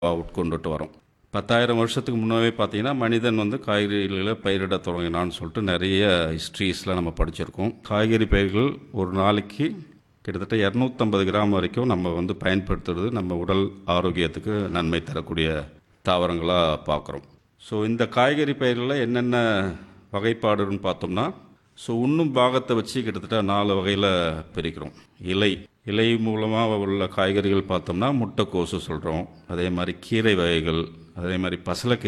உட்கொண்டுட்டு வரோம் பத்தாயிரம் வருஷத்துக்கு முன்னாவே பார்த்தீங்கன்னா மனிதன் வந்து காய்கறிகளை பயிரிட தொடங்கினான்னு சொல்லிட்டு நிறைய ஹிஸ்ட்ரிஸில் நம்ம படிச்சிருக்கோம் காய்கறி பயிர்கள் ஒரு நாளைக்கு கிட்டத்தட்ட இரநூத்தம்பது கிராம் வரைக்கும் நம்ம வந்து பயன்படுத்துறது நம்ம உடல் ஆரோக்கியத்துக்கு நன்மை தரக்கூடிய தாவரங்களாக பார்க்குறோம் ஸோ இந்த காய்கறி பயிர்களில் என்னென்ன வகைப்பாடுன்னு பார்த்தோம்னா ஸோ உண்ணும் பாகத்தை வச்சு கிட்டத்தட்ட நாலு வகையில் பிரிக்கிறோம் இலை இலை மூலமாக உள்ள காய்கறிகள் பார்த்தோம்னா முட்டைக்கோசு சொல்கிறோம் அதே மாதிரி கீரை வகைகள் அதே மாதிரி பசலைக்கீரை